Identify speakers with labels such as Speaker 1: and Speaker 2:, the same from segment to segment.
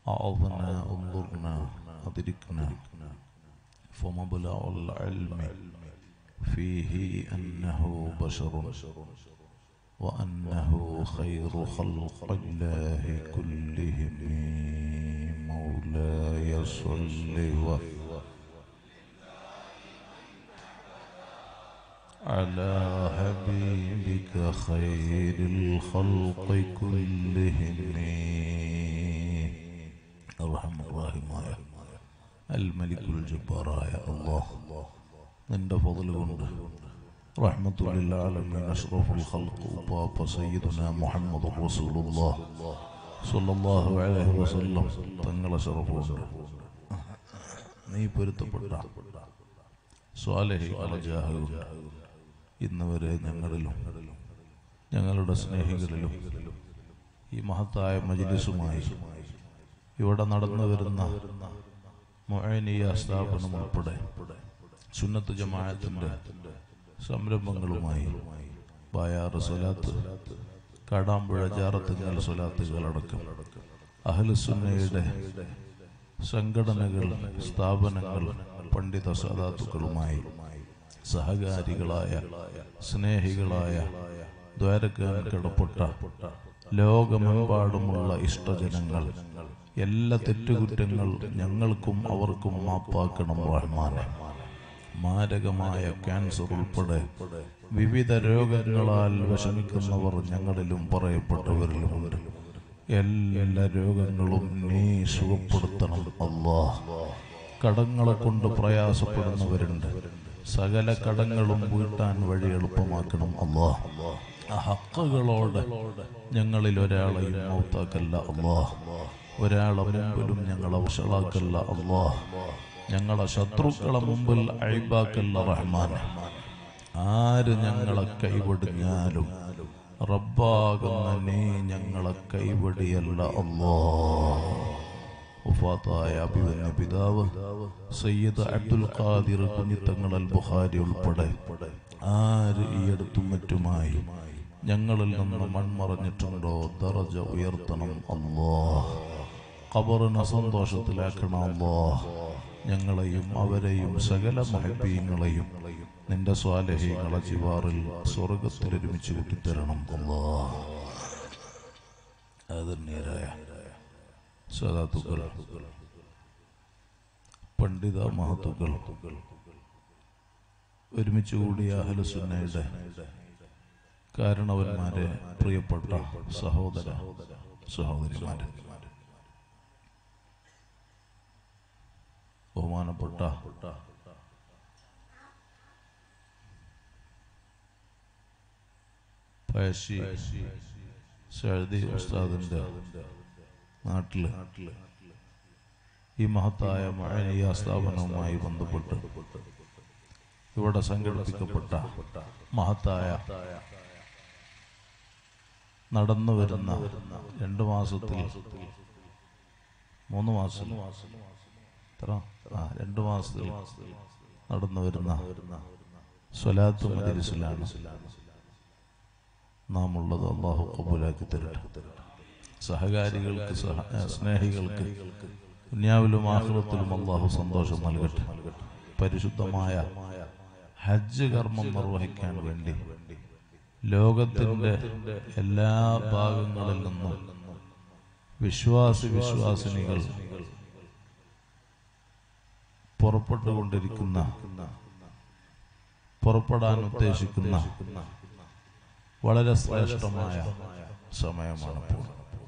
Speaker 1: أعظنا انظرنا أدركنا فمبلغ العلم فيه أنه بشر وأنه خير خلق الله كلهم مولاي صل وسلم على حبيبك خير الخلق كلهم أرحم الراحماയ الملك الجبار يا الله നിന്റെ ഫضل കൊണ്ട് رحمة للعالمين أشرف الخلق وباب سيدنا محمد رسول الله صلى الله عليه وسلم തങ്ങളെ ശറഫുണ്ട് നീ പൊരുത്തപ്പെട്ട സ്വാലഹികളെ ജാഹുണ്ട് ഇന്ന് വരെ ഞങ്ങളിലും ഞങ്ങളുടെ സ്നേഹികളിലും ഈ മഹത്തായ മജിലിസുമായി ഇവിടെ നടന്നു വരുന്ന മൊഴനീയ സ്ഥാപനം ഉൾപ്പെടെ സുന്നത്ത് ജമാഅത്തിന്റെ സംരംഭങ്ങളുമായി ബായാറ് സ്വലാത്ത് കാടാമ്പുഴ ജാറത്തുങ്ങൽ സ്വലാത്തുകളടക്കം അഹ്ലുസുന്നയുടെ സംഘടനകൾ സ്ഥാപനങ്ങൾ പണ്ഡിത സാധാത്തുക്കളുമായി സഹകാരികളായ സ്നേഹികളായ ദ്വാരക്കാൻ കിടപ്പെട്ട ലോകമെമ്പാടുമുള്ള ഇഷ്ടജനങ്ങൾ എല്ലാ തെറ്റുകുറ്റങ്ങൾ ഞങ്ങൾക്കും അവർക്കും മാപ്പാക്കണം റഹ്മാനെ മാരകമായ ക്യാൻസർ ഉൾപ്പെടെ വിവിധ രോഗങ്ങളാൽ വിഷമിക്കുന്നവർ ഞങ്ങളിലും പറയപ്പെട്ടവരിലുമുണ്ട് എല്ലാ രോഗങ്ങളും നീ സുഖപ്പെടുത്തണം അല്ലാ കടങ്ങളെ കൊണ്ട് പ്രയാസപ്പെടുന്നവരുണ്ട് സകല കടങ്ങളും വീട്ടാൻ വഴി എളുപ്പമാക്കണം അല്ലാ ആ ഹക്കുകളോട് ഞങ്ങളിൽ ഒരാളെയും മൗത്താക്കല്ല അല്ലാ ഒരാളെ മുമ്പിലും ഞങ്ങളെ വഷളാക്കല്ല അല്ലാ ഞങ്ങളെ ശത്രുക്കളെ മുമ്പിൽ അഴിബാക്കല്ല റഹ്മാൻ ആര് ഞങ്ങളെ കൈവിടിഞ്ഞാലും റബ്ബാകുന്ന നീ ഞങ്ങളെ കൈവടിയല്ല അല്ലാ വഫാത്തായ അഭിവന്യ പിതാവ് സയ്യിദ് അബ്ദുൽ ഖാദിർ കുഞ്ഞിത്തങ്ങൾ അൽ ബുഖാരി ഉൾപ്പെടെ ആര് ഈ അടുത്തും മറ്റുമായി ഞങ്ങളിൽ നിന്ന് മൺമറഞ്ഞിട്ടുണ്ടോ ദറജ ഉയർത്തണം അല്ലാ ഖബറിനെ സന്തോഷത്തിലാക്കണം അല്ലാ ഞങ്ങളെയും അവരെയും സകല മഹബീങ്ങളെയും നിന്റെ സ്വാലഹീങ്ങളെ ജിവാറിൽ സ്വർഗത്തിൽ ഒരുമിച്ച് കൂട്ടിത്തരണം അല്ലാ ആദരണീയരായ സദാത്തുക്കൾ പണ്ഡിത മഹത്തുക്കൾ ഒരുമിച്ച് കൂടിയ അഹലസുന്നയുടെ കാരണവന്മാരെ പ്രിയപ്പെട്ട സഹോദര സഹോദരിമാരെ ബഹുമാനപ്പെട്ട പഴശ്ശി സഴുതി ഉസ്താദിന്റെ നാട്ടില് ഈ മഹത്തായ മഴനീയ സ്ഥാപനവുമായി ബന്ധപ്പെട്ട് ഇവിടെ സംഘടിപ്പിക്കപ്പെട്ട മഹത്തായ നടന്നു വരുന്ന രണ്ടു മാസത്തിൽ മൂന്ന് മാസം എത്ര ആ രണ്ടു മാസത്തിൽ നടന്നു വരുന്ന സ്വലാത്ത് മജലിസിലാണ് നാം ഉള്ളത് അള്ളാഹു കബൂലാക്കി തരട്ടെ സഹകാരികൾക്ക് സഹ- ഏ, സ്നേഹികൾക്ക് ദുനിയാവിലും ആഹ്ലത്തിലും അള്ളാഹു സന്തോഷം നൽകട്ടെ പരിശുദ്ധമായ ഹജ്ജ് കർമ്മം നിർവഹിക്കാൻ വേണ്ടി ലോകത്തിന്റെ എല്ലാ ഭാഗങ്ങളിൽ നിന്നും വിശ്വാസി വിശ്വാസിനികൾ പുറപ്പെട്ടുകൊണ്ടിരിക്കുന്ന പുറപ്പെടാൻ ഉദ്ദേശിക്കുന്ന വളരെ ശ്രേഷ്ഠമായ സമയമാണ് ഇപ്പോൾ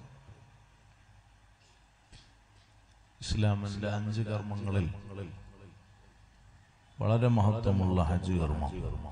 Speaker 1: ഇസ്ലാമിന്റെ അഞ്ച് കർമ്മങ്ങളിൽ വളരെ മഹത്വമുള്ള ഹജ്ജ് കർമ്മം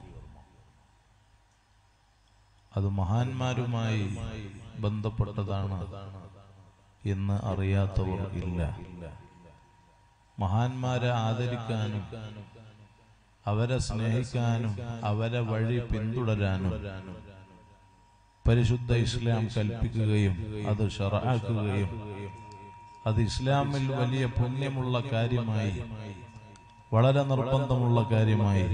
Speaker 1: അത് മഹാന്മാരുമായി ബന്ധപ്പെട്ടതാണ് എന്ന് അറിയാത്തവർ ഇല്ല മഹാന്മാരെ ആദരിക്കാനും അവരെ സ്നേഹിക്കാനും അവരെ വഴി പിന്തുടരാനും പരിശുദ്ധ ഇസ്ലാം കൽപ്പിക്കുകയും അത് ഷറാക്കുകയും അത് ഇസ്ലാമിൽ വലിയ പുണ്യമുള്ള കാര്യമായി വളരെ നിർബന്ധമുള്ള കാര്യമായി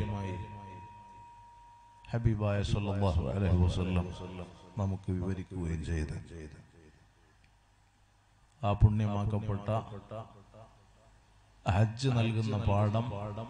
Speaker 1: ഹബീബായ സല്ലല്ലാഹു അലൈഹി വസല്ലം നമുക്ക് വിവരിക്കുകയും ചെയ്ത് ആ പുണ്യമാക്കപ്പെട്ട ഹജ്ജ് നൽകുന്ന പാഠം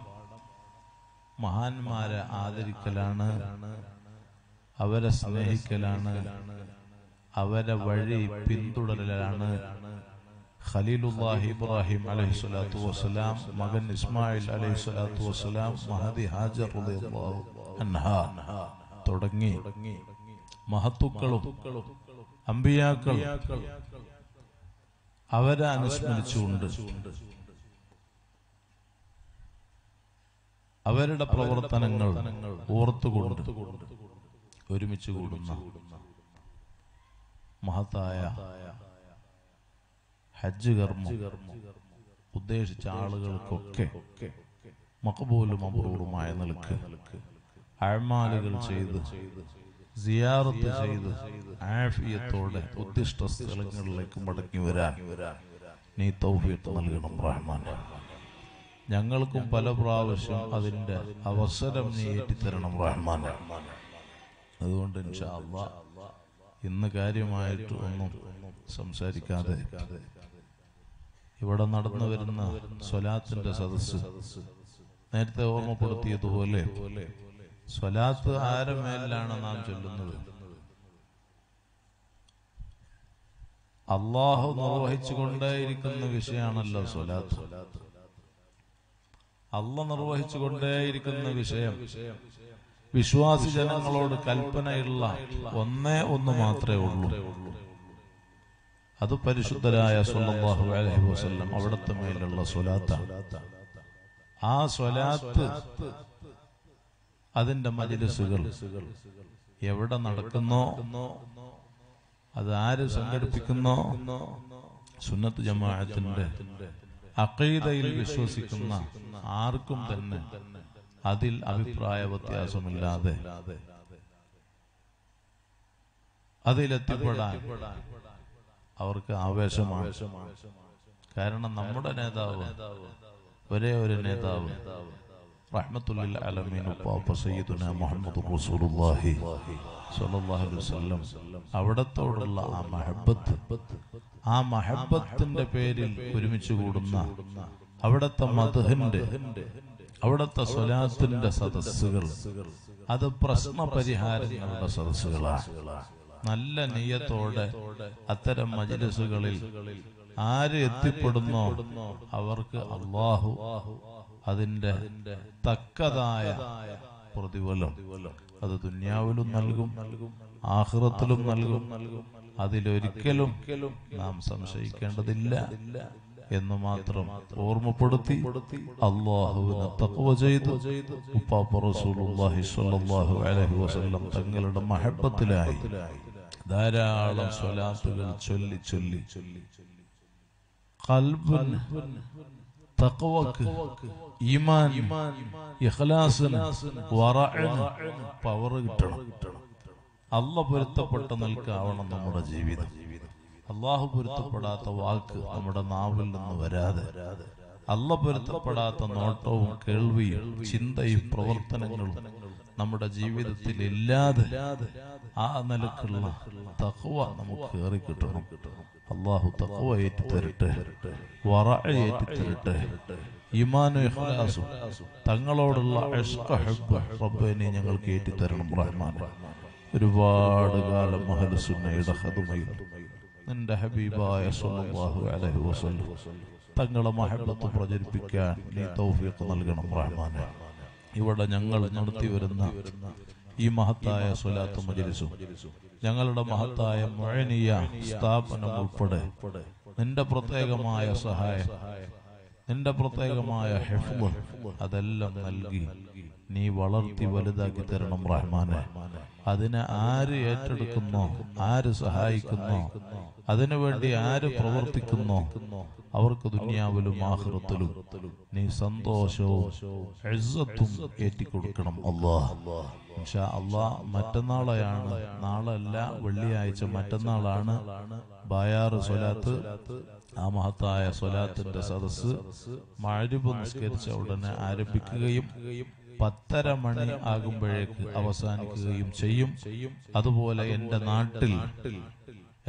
Speaker 1: മഹാന്മാരെ ആദരിക്കലാണ് അവരെ സ്നേഹിക്കലാണ് അവരെ വഴി പിന്തുടരലാണ് ഖലീലുല്ലാഹി ഇബ്രാഹിം അലൈഹി സ്വലാത്തു വസ്സലാം മകൻ ഇസ്മായിൽ അലൈഹി സ്വലാത്തു വസ്സലാം മഹദി ഹാജർ റളിയല്ലാഹു അൻഹാ തുടങ്ങി മഹത്തുക്കളും അമ്പിയാക്കളും അവരെ അനുസ്മരിച്ചുകൊണ്ട് അവരുടെ പ്രവർത്തനങ്ങൾ ഓർത്തുകൊണ്ട് ഒരുമിച്ച് കൂടുന്ന മഹത്തായ ഹജ്ജ് കർമ്മം ഉദ്ദേശിച്ച ആളുകൾക്കൊക്കെ മക്കബൂലും അപൂർവമായ നിലക്ക് അഴമാലുകൾ ചെയ്ത് സിയാറത്ത് ചെയ്ത് ആഫിയത്തോടെ ഉദ്ദിഷ്ട സ്ഥലങ്ങളിലേക്ക് മടങ്ങി വരാൻ നീ തൗഫീഖ് നൽകണം റഹ്മാൻ ഞങ്ങൾക്കും പല പ്രാവശ്യം അതിന്റെ അവസരം നീ ഏറ്റിത്തരണം റഹ്മാൻ അതുകൊണ്ട് ഇൻഷാ അള്ളാ ഇന്ന് കാര്യമായിട്ട് ഒന്നും സംസാരിക്കാതെ ഇവിടെ നടന്നു വരുന്ന സ്വലാത്തിന്റെ സദസ്സ് നേരത്തെ ഓർമ്മപ്പെടുത്തിയതുപോലെ സ്വലാത്ത് ആരമേലാണ് നാം ചൊല്ലുന്നത് അള്ളാഹു നിർവഹിച്ചു കൊണ്ടേയിരിക്കുന്ന വിഷയമാണല്ലോ സ്വലാത്ത് അള്ള നിർവഹിച്ചു കൊണ്ടേയിരിക്കുന്ന വിഷയം വിശ്വാസി ജനങ്ങളോട് കൽപ്പനയുള്ള ഒന്നേ ഒന്ന് മാത്രമേ ഉള്ളൂ അത് പരിശുദ്ധരായ സല്ലല്ലാഹു അലൈഹി വസല്ലം അവിടുത്തെ മേലുള്ള സ്വലാത്താണ് ആ സ്വലാത്ത് അതിന്റെ മജിലിസുകൾ എവിടെ നടക്കുന്നോ അത് ആര് സംഘടിപ്പിക്കുന്നോ സുന്നത്ത് ജമാഅത്തിന്റെ അഖീദയിൽ വിശ്വസിക്കുന്ന ആർക്കും തന്നെ അതിൽ അഭിപ്രായ വ്യത്യാസമില്ലാതെ അതിലെത്തിപ്പെടാൻ അവർക്ക് ആവേശമാണ് കാരണം നമ്മുടെ നേതാവ് ഒരേ ഒരു നേതാവ് റഹ്മത്തുല്ലിൽ അലമീൻ ഉപ്പാപ്പ സയ്യിദുന മുഹമ്മദ് റസൂലുള്ളാഹി സ്വല്ലല്ലാഹു അലൈഹി വസല്ലം അവിടത്തോടുള്ള ആ മഹബത്ത് ആ മഹബത്തിന്റെ പേരിൽ ഒരുമിച്ച് കൂടുന്ന അവിടത്തെ മധുഹിന്റെ അവിടത്തെ സ്വലാത്തിന്റെ സദസ്സുകൾ അത് പ്രശ്ന പരിഹാരങ്ങളുടെ സദസ്സുകളാണ് നല്ല നെയ്യത്തോടെ അത്തരം മജലിസുകളിൽ ആര് എത്തിപ്പെടുന്നോ അവർക്ക് അള്ളാഹു അതിന്റെ തക്കതായ പ്രതിഫലം അത് ദുന്യാവിലും നൽകും ആഹ്റത്തിലും നൽകും അതിലൊരിക്കലും നാം സംശയിക്കേണ്ടതില്ല എന്ന് മാത്രം ഓർമ്മപ്പെടുത്തി അള്ളാഹുവിനെ തഖ്വ ചെയ്തു ഉപ്പാപ്പ റസൂലുള്ളാഹി സ്വല്ലല്ലാഹു അലൈഹി വസല്ലം തങ്ങളുടെ മഹബത്തിലായി ധാരാളം സ്വലാത്തുകൾ ചൊല്ലി ചൊല്ലി ഖൽബിന് തഖ്വക്ക് ഈമാൻ ഇഖ്ലാസിന് വറഅന് പവർ കിട്ടണം അല്ല പൊരുത്തപ്പെട്ട നിൽക്കാവണം നമ്മുടെ ജീവിതം അള്ളാഹു പൊരുത്തപ്പെടാത്ത വാക്ക് നമ്മുടെ നാവിൽ നിന്ന് വരാതെ അല്ല പൊരുത്തപ്പെടാത്ത നോട്ടവും കേൾവിയും ചിന്തയും പ്രവർത്തനങ്ങളും നമ്മുടെ ജീവിതത്തിൽ ഇല്ലാതെ ആ നിലക്കുള്ള തഖ്വ നമുക്ക് ഏറി കിട്ടണം അള്ളാഹു തഖ്വ ഏറ്റി തരട്ടെ വറ ഏറ്റി തരട്ടെ ഇമാനു ഇഖ്ലാസും തങ്ങളോടുള്ള ഇഷ്ഖ ഹബ്ബ് റബ്ബിനെ ഞങ്ങൾക്ക് ഏറ്റി തരണം റഹ്മാൻ ഒരുപാട് കാലം മഹലുസുന്നയുടെ ഹതുമയിൽ നിന്റെ ഹബീബായ സല്ലല്ലാഹു അലൈഹി വസല്ലം തങ്ങളെ മഹബത്ത് പ്രചരിപ്പിക്കാൻ നീ തൗഫീഖ് നൽകണം റഹ്മാനെ ഇവിടെ ഞങ്ങൾ നടത്തി വരുന്ന ഈ മഹത്തായ സ്വലാത്ത് മജലിസും ഞങ്ങളുടെ മഹത്തായ മുഴനീയ സ്ഥാപനം ഉൾപ്പെടെ നിന്റെ പ്രത്യേകമായ സഹായം നിന്റെ പ്രത്യേകമായ ഹെഫ്ള് അതെല്ലാം നൽകി നീ വളർത്തി വലുതാക്കി തരണം റഹ്മാനെ അതിനെ ആര് ഏറ്റെടുക്കുന്നോ ആര് സഹായിക്കുന്നോ അതിനുവേണ്ടി ആര് പ്രവർത്തിക്കുന്നോ അവർക്ക് ദുനിയാവിലും ആഹൃത്തിലും നീ സന്തോഷവും എഴുത്തും ഏറ്റിക്കൊടുക്കണം അള്ളാഹ് ഇൻഷാ അള്ളാ മറ്റന്നാളെയാണ് നാളല്ല വെള്ളിയാഴ്ച മറ്റന്നാളാണ് ബായാറ് സ്വലാത്ത് ആ മഹത്തായ സ്വലാത്തിന്റെ സദസ് മഴരിപ്പ് നിസ്കരിച്ച ഉടനെ ആരംഭിക്കുകയും പത്തര മണി ആകുമ്പോഴേക്ക് അവസാനിക്കുകയും ചെയ്യും അതുപോലെ എന്റെ നാട്ടിൽ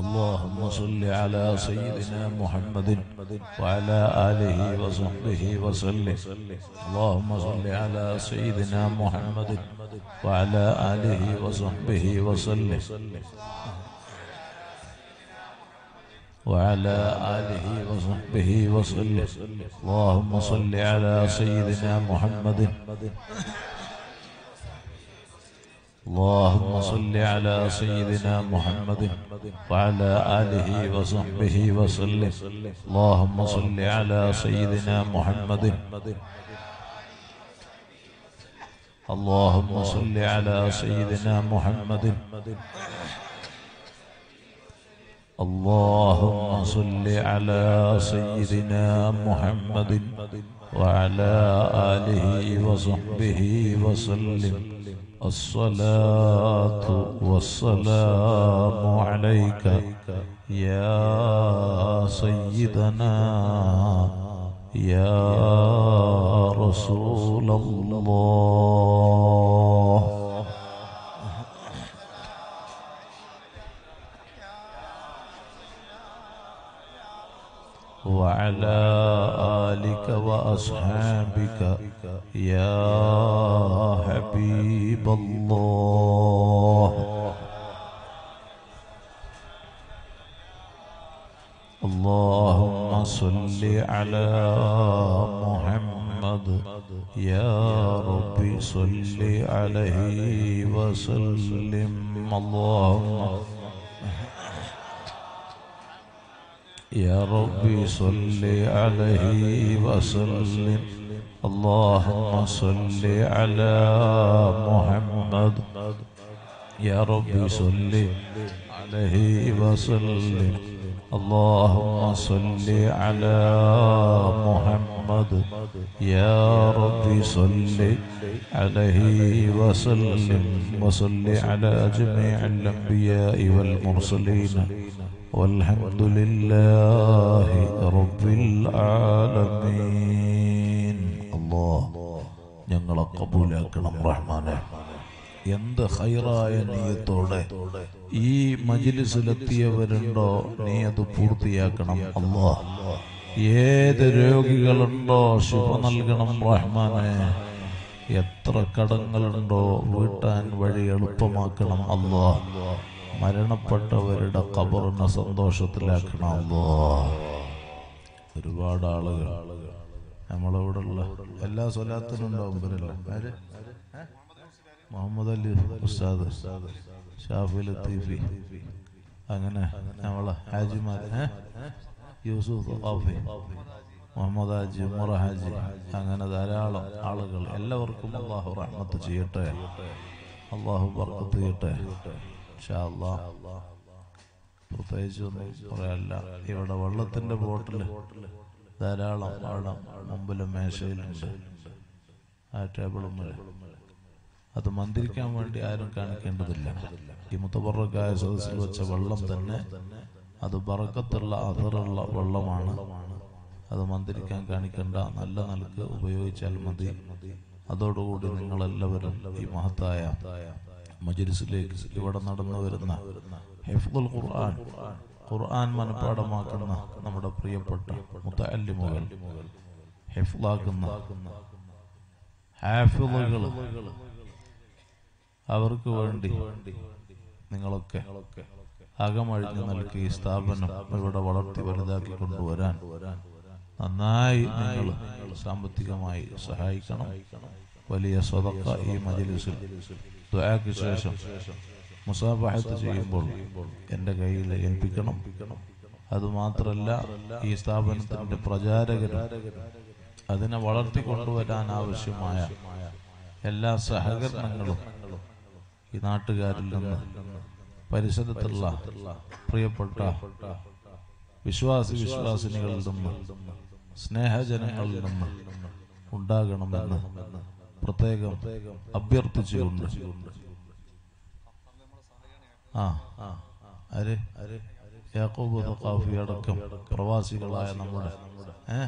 Speaker 1: اللهم صل على سيدنا محمد وعلى آله وصحبه وسلم اللهم صل على سيدنا محمد وعلى آله وصحبه وسلم وعلى آله وصحبه وسلم اللهم صل على سيدنا محمد اللهم صل على سيدنا محمد وعلى آله وصحبه وسلم اللهم صل على سيدنا محمد اللهم صل على سيدنا محمد اللهم صل على سيدنا محمد وعلى آله وصحبه وسلم الصلاة والسلام عليك يا سيدنا يا رسول الله وعلى آلك وأصحابك يا حبيب الله اللهم صل على محمد يا ربي صل عليه وسلم اللهم يا ربي صل عليه وسلم اللهم صل على محمد يا ربي صل عليه وسلم اللهم صل على محمد يا ربي صل عليه وسلم وصل على جميع الأنبياء والمرسلين والحمد لله رب العالمين الله ഞങ്ങളെ കബൂലാക്കണം റഹ്മാനെ എന്ത് ഹൈറായ നീയത്തോടെ ഈ മജിലിസിലെത്തിയവരുണ്ടോ നീ അത് പൂർത്തിയാക്കണം അല്ലാ ഏത് രോഗികളുണ്ടോ ശുഭ നൽകണം റഹ്മാനെ എത്ര കടങ്ങളുണ്ടോ വീട്ടാൻ വഴി എളുപ്പമാക്കണം അല്ലാ മരണപ്പെട്ടവരുടെ കബറിനെ സന്തോഷത്തിലാക്കണം അല്ലോ ഒരുപാട് ആളുകൾ നമ്മളിവിടെ ഉള്ള എല്ലാ സ്വലാത്തിനും ഉണ്ടാവും ഇവരല്ല ആര് മുഹമ്മദ് അലി ഉസ്താദ് ഷാഫി ലത്തീഫി അങ്ങനെ നമ്മളെ ഹാജിമാർ ഏ? യൂസുഫ് ഖാഫി മുഹമ്മദ് ഹാജി ഉമർ ഹാജി അങ്ങനെ ധാരാളം ആളുകൾ എല്ലാവർക്കും അള്ളാഹു റഹ്മത്ത് ചെയ്യട്ടെ അള്ളാഹു ബർക്കത്ത് ചെയ്യട്ടെ ഇൻഷാ അല്ലാഹ്. പ്രത്യേകിച്ച് ഒന്നും പറയല്ല ഇവിടെ വെള്ളത്തിന്റെ ബോട്ടിൽ ധാരാളം അവിടെ മുമ്പിലും മേശയിലുണ്ട് ആ ടേബിളും അത് മന്ത്രിക്കാൻ വേണ്ടി ആരും കാണിക്കേണ്ടതില്ല ഈ മുത്തബറക്കായ സദസ്സിൽ വെച്ച വെള്ളം തന്നെ അത് ബറക്കത്തുള്ള അതിറുള്ള വെള്ളമാണ് അത് മന്ത്രിക്കാൻ കാണിക്കേണ്ട നല്ല നിലക്ക് ഉപയോഗിച്ചാൽ മതി അതോടുകൂടി നിങ്ങളെല്ലാവരും ഈ മഹത്തായ മജലിസിലേക്ക് ഇവിടെ നടന്നു വരുന്ന ഹിഫ്ദുൽ ഖുർആൻ ഖുർആൻ മനഃപ്പാടമാക്കുന്ന നമ്മുടെ പ്രിയപ്പെട്ട മുത്തല്ലിമുകൾ ഹിഫ്ലാക്കുന്ന ഹാഫിളുകൾ അവർക്ക് വേണ്ടി നിങ്ങളൊക്കെ അകമഴിഞ്ഞു നൽകി ഈ സ്ഥാപനം ഇവിടെ വളർത്തി വലുതാക്കി കൊണ്ടുവരാൻ നന്നായി നിങ്ങൾ സാമ്പത്തികമായി സഹായിക്കണം വലിയ സ്വതക്ക ഈ മജിലിസിൽ ദുആക്ക് ശേഷം മുസാബഹത്ത് ചെയ്യുമ്പോൾ എൻ്റെ കയ്യിൽ ഏൽപ്പിക്കണം അതുമാത്രല്ല ഈ സ്ഥാപനത്തിന്റെ പ്രചാരകരും അതിനെ വളർത്തിക്കൊണ്ടുവരാൻ ആവശ്യമായ എല്ലാ സഹകരണങ്ങളും ഈ നാട്ടുകാരിൽ നിന്ന് പരിസരത്തുള്ള പ്രിയപ്പെട്ട വിശ്വാസി വിശ്വാസിനികളിൽ നിന്ന് സ്നേഹജനങ്ങളിൽ നിന്ന് ഉണ്ടാകണമെന്ന് പ്രത്യേകം അഭ്യർത്ഥിച്ചുകൊണ്ട് ആ ആര് യാക്കോബ് സഖാഫി അടക്കം പ്രവാസികളായ നമ്മുടെ ഏ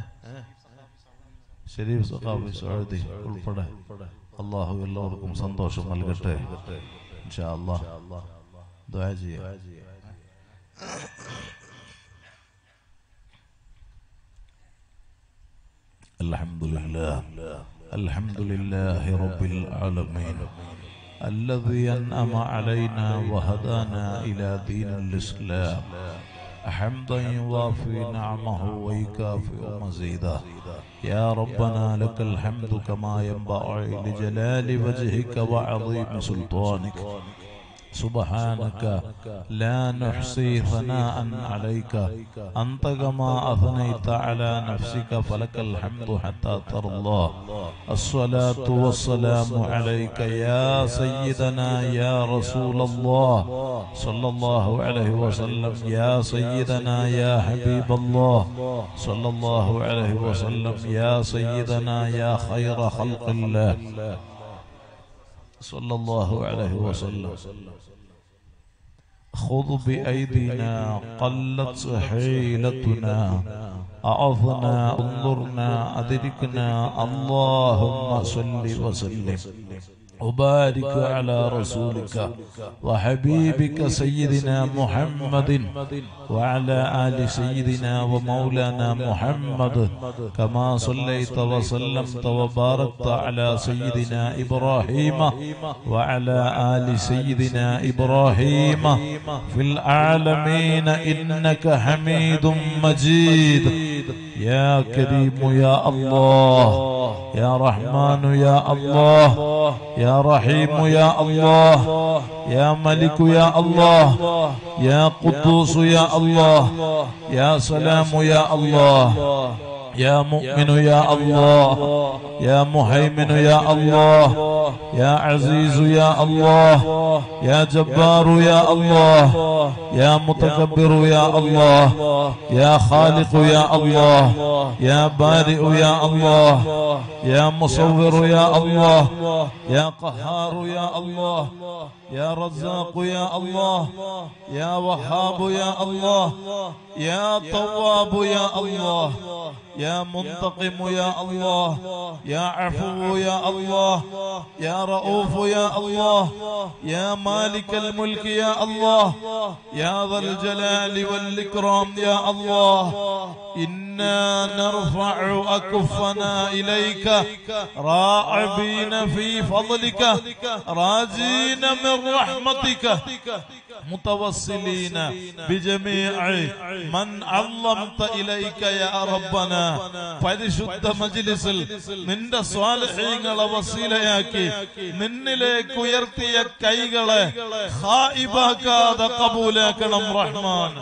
Speaker 1: ഷരീഫ് സഖാഫി സൗദി ഉൾപ്പെടെ അള്ളാഹു എല്ലാവർക്കും സന്തോഷം നൽകട്ടെ ഇൻഷാ അല്ലാഹ് ദുആ ചെയ്യാം الحمد لله الحمد لله رب العالمين الذي أنعم علينا وهدانا إلى دين الإسلام حمدا يوافي نعمه ويكافئ مزيدا يا ربنا لك الحمد كما ينبغي لجلال وجهك وعظيم سلطانك سبحانك لا نحصي ثناء عليك أنت كما أثنيت على نفسك فلك الحمد حتى ترضى الصلاة والسلام عليك يا سيدنا يا رسول الله صلى الله عليه وسلم يا سيدنا يا حبيب الله صلى الله عليه وسلم يا سيدنا يا خير خلق الله صلى الله عليه وسلم خذ بأيدينا قلت حيلتنا أعظنا انظرنا أدركنا اللهم صل وسلم وبارك على رسولك وحبيبك سيدنا محمد وعلى آل سيدنا ومولانا محمد كما صليت وسلمت وباركت على سيدنا إبراهيم وعلى آل سيدنا إبراهيم في العالمين إنك حميد مجيد يا كريم يا الله يا رحمن يا الله يا رحيم يا الله يا ملك يا الله يا قدوس يا الله يا سلام يا الله يا مؤمن يا الله يا مهيمن يا الله يا عزيز يا الله يا جبار يا الله يا متكبر يا الله يا خالق يا الله يا بارئ يا الله يا مصور يا الله يا قهار يا الله يا رزاق يا الله يا وهاب يا الله يا تواب يا الله يا منتقم يا الله يا عفو يا الله يا رؤوف يا الله يا مالك الملك يا الله يا ذا الجلال والإكرام يا الله إنا نرفع أكفنا إليك راعبين في فضلك راجين من رحمتك متوسلين بجميع من علمت إليك يا ربنا പരിശുദ്ധ മജിലിസിൽ നിന്റെ സ്വാലഹ്യങ്ങളെ വസീലയാക്കി നിന്നിലേക്ക് ഉയർത്തിയ കൈകളെ ഹായിബാക്കാതെ കബൂലാക്കണം റഹ്മാൻ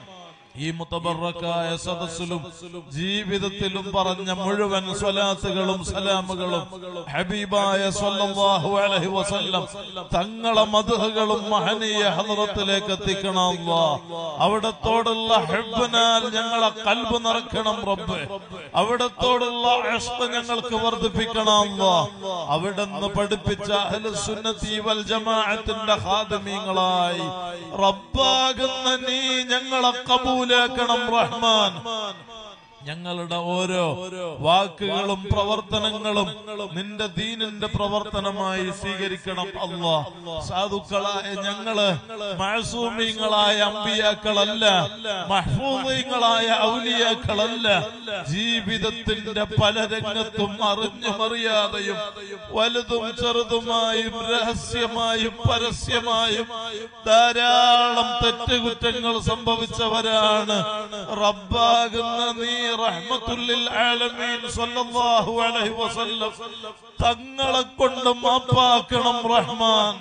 Speaker 1: ഈ മുത്തബറക്കായ സദസ്സിലും ജീവിതത്തിലും പറഞ്ഞ മുഴുവൻ സ്വലാത്തുകളും സലാമുകളും ഹബീബായ സ്വല്ലല്ലാഹു അലൈഹി വസല്ലം തങ്ങളെ മധുഹകളും മഹനീയ ഹദ്റത്തിലേക്ക് എത്തിക്കണം അല്ലാ അവിടത്തോടുള്ള ഹബ്ബനാൽ ഞങ്ങളെ കൽബ് നിറക്കണം റബ്ബ് അവിടത്തോടുള്ള ഇഷ്ക് ഞങ്ങൾക്ക് വർദ്ധിപ്പിക്കണം അല്ലാ അവിടുന്ന് പഠിപ്പിച്ച അഹ്ലുസുന്നത്തി വൽ ജമാഅത്തിന്റെ ഖാദിമീങ്ങളായി റബ്ബാകുന്ന നീ ഞങ്ങളെ കബൂലാക്കണം റഹ്മാൻ ഞങ്ങളുടെ ഓരോ വാക്കുകളും പ്രവർത്തനങ്ങളും നിന്റെ ദീനിന്റെ പ്രവർത്തനമായി സ്വീകരിക്കണം അല്ലാ സാധുക്കളായ ഞങ്ങള് മഴസൂമിങ്ങളായ അമ്പിയാക്കളല്ല മഹ്ഫൂദീങ്ങളായ ഔലിയാക്കളല്ല ജീവിതത്തിന്റെ പല രംഗത്തും അറിഞ്ഞും അറിയാതെയും വലുതും ചെറുതുമായും രഹസ്യമായും പരസ്യമായും ധാരാളം തെറ്റുകുറ്റങ്ങൾ സംഭവിച്ചവരാണ് റബ്ബാകുന്ന നീ റഹ്മത്തുല്ലിൽ ആലമീൻ സല്ലല്ലാഹു അലൈഹി വസല്ലം തങ്ങളെ കൊണ്ട് മാപ്പാക്കണം റഹ്മാൻ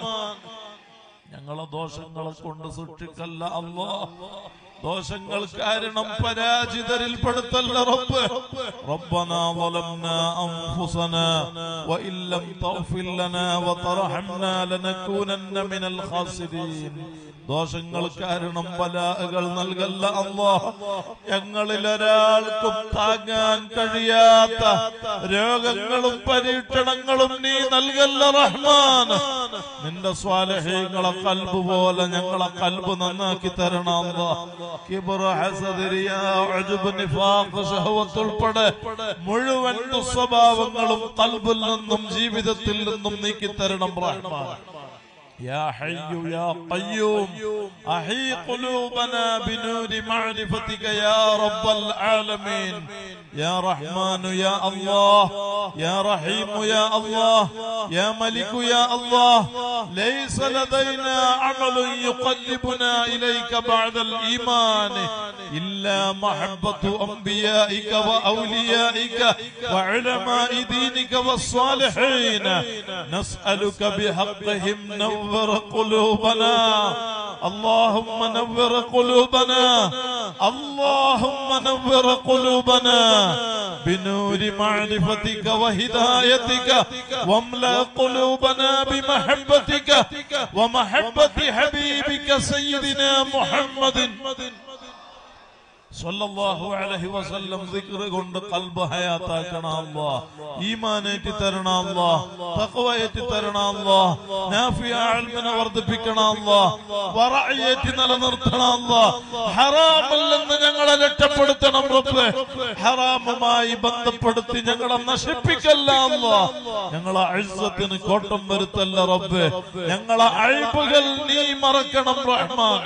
Speaker 1: ഞങ്ങളെ ദോഷങ്ങളെ കൊണ്ട് സൂക്ഷിക്കല്ല അല്ലാ ദോഷങ്ങൾ കാരണം പരാജിതരിൽ പെടുത്തല്ല റബ്ബ് ربنا ظلمنا أنفسنا وإن لم تغفر لنا وترحمنا لنكونن من الخاسرين ദോഷങ്ങൾ കാരണം ബലാഹകൾ നൽകല്ല അല്ലാ ഞങ്ങളിൽ ഒരാൾക്കും താങ്ങാൻ കഴിയാത്ത രോഗങ്ങളും പരീക്ഷണങ്ങളും നീ നൽകല്ല റഹ്മാൻ നിന്റെ സ്വാലഹ്യങ്ങളെ കൽബ് പോലെ ഞങ്ങളെ കൽബ് നന്നാക്കി തരണം അല്ലാ കിബ്ർ ഹസദ് റിയാ ഉജ്ബ് നിഫാഖ് ശഹവത്ത് ഉൾപ്പെടെ മുഴുവൻ ദുസ്വഭാവങ്ങളും കൽബിൽ നിന്നും ജീവിതത്തിൽ നിന്നും നീക്കി തരണം റഹ്മാൻ يا حي يا قيوم أحي قلوبنا بنور معرفتك يا رب العالمين يا رحمن يا الله يا رحيم يا الله يا ملك يا الله ليس لدينا عمل يقربنا إليك بعد الإيمان إلا محبة أنبيائك وأوليائك وعلماء دينك والصالحين نسألك بحقهم نور قلوبنا اللهم نور قلوبنا اللهم نور قلوبنا بنور معرفتك وهدايتك واملا قلوبنا بمحبتك ومحبة حبيبك سيدنا محمد സല്ലല്ലാഹു അലൈഹി വസല്ലം ദിക്ർ കൊണ്ട് കൽബ് ഹയാത്താക്കണം അല്ലാ ഈമാനേറ്റി തരണം അല്ലാ തഖ്വയേറ്റി തരണം അല്ലാ നാഫിയ ഇൽമിനെ വർദ്ധിപ്പിക്കണം അല്ലാ വറഅയേറ്റി നിലനിർത്തണം അല്ലാ ഹറാമിൽ നിന്ന് ഞങ്ങളെ രക്ഷപ്പെടുത്തണം റബ്ബേ ഹറാമുമായി ബന്ധപ്പെടുത്തി ഞങ്ങളെ നശിപ്പിക്കല്ല അല്ലാ ഞങ്ങളെ അഴ്സത്തിന് കോട്ടം വരുത്തല്ല റബ്ബേ ഞങ്ങളെ അഴിബുകൾ നീ മറക്കണം റഹ്മാൻ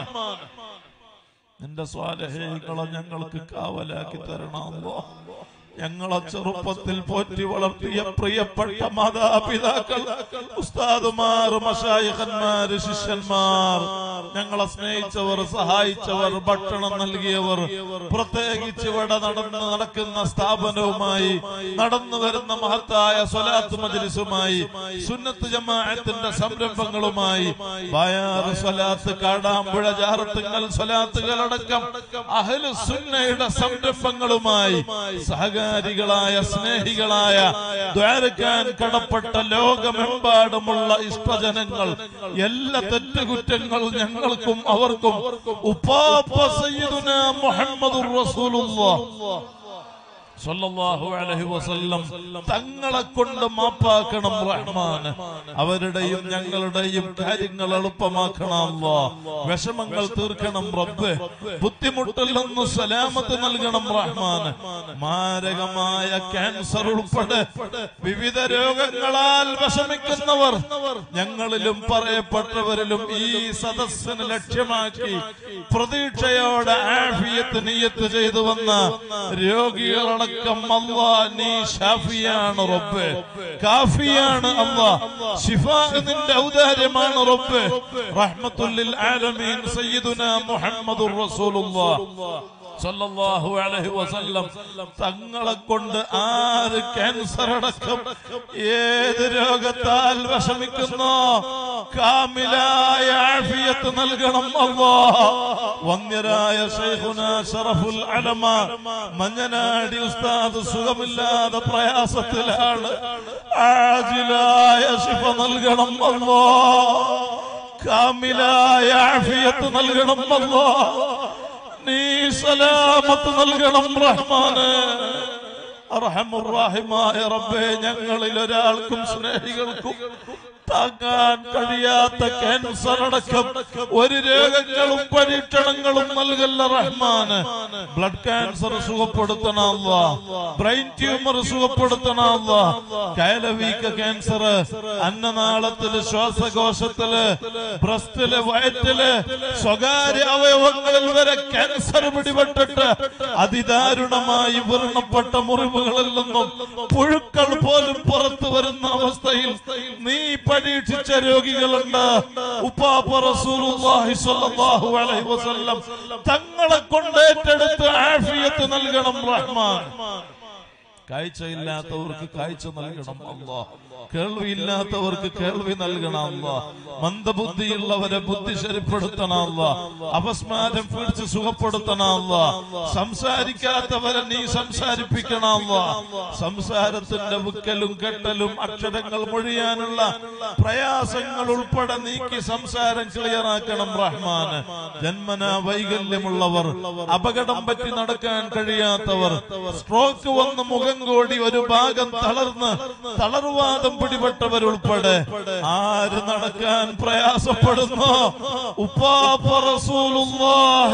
Speaker 1: നിന്റെ സ്വാലഹേകളെ ഞങ്ങൾക്ക് കാവലാക്കി തരണമല്ലോ ഞങ്ങളെ ചെറുപ്പത്തിൽ പോറ്റി വളർത്തിയ പ്രിയപ്പെട്ട മാതാപിതാക്കൾ ഉസ്താദുമാർ മഷായിഖന്മാര് ശിഷ്യന്മാർ ഞങ്ങളെ സ്നേഹിച്ചവർ സഹായിച്ചവർ ഭക്ഷണം നൽകിയവർ പ്രത്യേകിച്ച് ഇവിടെ നടന്ന് നടക്കുന്ന സ്ഥാപനവുമായി നടന്നു വരുന്ന മഹത്തായ സ്വലാത്ത് മജ്ലിസുമായി സുന്നത്ത് ജമാഅത്തിന്റെ സംരംഭങ്ങളുമായി ബായാറ് സ്വലാത്ത് കാടാമ്പുഴ ജാറത്തുങ്ങൾ സ്വലാത്തുകളടക്കം അഹ്ലു സുന്നയുടെ സംരംഭങ്ങളുമായി സഹകാരികളായ സ്നേഹികളായ ദ്വാരക്കാൻ കടപ്പെട്ട ലോകമെമ്പാടുമുള്ള ഇഷ്ടജനങ്ങൾ എല്ലാ തെറ്റുകുറ്റങ്ങൾ ഞങ്ങൾക്കും അവർക്കും ഉപ്പാപ്പ സയ്യിദുന മുഹമ്മദുർ റസൂലുള്ളാഹ് സല്ലല്ലാഹു അലൈഹി വസല്ലം തങ്ങളെ കൊണ്ട് മാപ്പാക്കണം റഹ്മാൻ അവരുടെയും ഞങ്ങളുടെയും കാര്യങ്ങൾ എളുപ്പമാക്കണം അല്ലാ വിഷമങ്ങൾ തീർക്കണം റബ്ബ് ബുദ്ധിമുട്ടിൽ നിന്ന് സലാമത്ത് നൽകണം റഹ്മാൻ മാരകമായ ക്യാൻസർ ഉൾപ്പെടെ വിവിധ രോഗങ്ങളാൽ വിഷമിക്കുന്നവർ ഞങ്ങളിലും പറയപ്പെട്ടവരിലും ഈ സദസ്സിന് ലക്ഷ്യമാക്കി പ്രതീക്ഷയോടെ ആഫിയത്ത് നീയത്ത് ചെയ്തു വന്ന രോഗികളടക്കം അല്ലാ നീ ഷാഫിയാണ് റബ്ബ് കാഫിയാണ് അല്ലാ ശിഫാ നിന്റെ ഔദാര്യമാണ് റബ്ബ് റഹ്മത്തുല്ലിൽ ആലമീൻ സയ്യിദുനാ മുഹമ്മദുർ റസൂലുള്ളാഹ് സല്ലല്ലാഹു അലൈഹി വസല്ലം തങ്ങളെ കൊണ്ട് ആര് ക്യാൻസർ അടക്കം ഏത് രോഗത്താൽ വിഷമിക്കുന്നോ കാമിലായ ആഫിയത്ത് നൽകണം അല്ലാ വന്യരായ ശൈഖുന ഷറഫുൽ അലമ മഞ്ഞനാടി ഉസ്താദ് സുഖമില്ലാതെ പ്രയാസത്തിലാണ് ആജിലായ ശിഫ നൽകണം അല്ലാ കാമിലായ ആഫിയത്ത് നൽകണം അല്ലാ നീ സലാമത്ത് നൽകണം റഹ്മാന് അർഹമുറാഹിമായ റബ്ബേ ഞങ്ങളിൽ ഒരാൾക്കും സ്നേഹികൾക്കും താങ്ങാൻ കഴിയാത്ത ക്യാൻസർ അടക്കം ഒരു രോഗങ്ങളും പരീക്ഷണങ്ങളും നൽകല്ല റഹ്മാന് ബ്ലഡ് ക്യാൻസർ സുഖപ്പെടുത്തണമല്ല ബ്രെയിൻ ട്യൂമർ സുഖപ്പെടുത്തണമല്ല കയലവീക്ക ക്യാൻസർ അന്നനാളത്തില് ശ്വാസകോശത്തില് ബ്രസ്റ്റില് വയറ്റില് സ്വകാര്യ അവയവങ്ങളിൽ വരെ ക്യാൻസർ പിടിപെട്ടിട്ട് അതിദാരുണമായി വ്രണപ്പെട്ട മുറിവുകളിൽ നിന്നും പുഴുക്കൾ പോലും പുറത്തു വരുന്ന അവസ്ഥയിൽ നീ പരീക്ഷിച്ച രോഗികളുണ്ട് ഉപ്പാപ്പ റസൂലുള്ളാഹി സ്വല്ലല്ലാഹു അലൈഹി വസല്ലം തങ്ങളെ കൊണ്ട് ഏറ്റെടുത്ത് ആഫിയത്ത് നൽകണം റഹ്മാൻ കാഴ്ചയില്ലാത്തവർക്ക് കാഴ്ച നൽകണം അല്ലാ കേൾവിയില്ലാത്തവർക്ക് കേൾവി നൽകണം അല്ലാ മന്ദബുദ്ധിയുള്ളവരെ ബുദ്ധി ശരിപ്പെടുത്തണം അല്ലാ അപസ്മാരം പിടിച്ച് സുഖപ്പെടുത്തണം അല്ലാ സംസാരിക്കാത്തവരെ നീ സംസാരിപ്പിക്കണം അല്ലാ സംസാരത്തിന്റെ വിക്കലും കെട്ടലും അക്ഷരങ്ങൾ മൊഴിയാനുള്ള പ്രയാസങ്ങൾ ഉൾപ്പെടെ നീക്കി സംസാരം ക്ലിയർ ആക്കണം റഹ്മാന് ജന്മന വൈകല്യമുള്ളവർ അപകടം പറ്റി നടക്കാൻ കഴിയാത്തവർ സ്ട്രോക്ക് വന്ന് മുഖം കോടി ഒരു ഭാഗം തളർന്ന് തളർവാദം പിടിപെട്ടവരുൾപ്പെടെ ആര് നടക്കാൻ പ്രയാസപ്പെടുന്നു ഉപ്പാപ്പ റസൂലുള്ളാഹി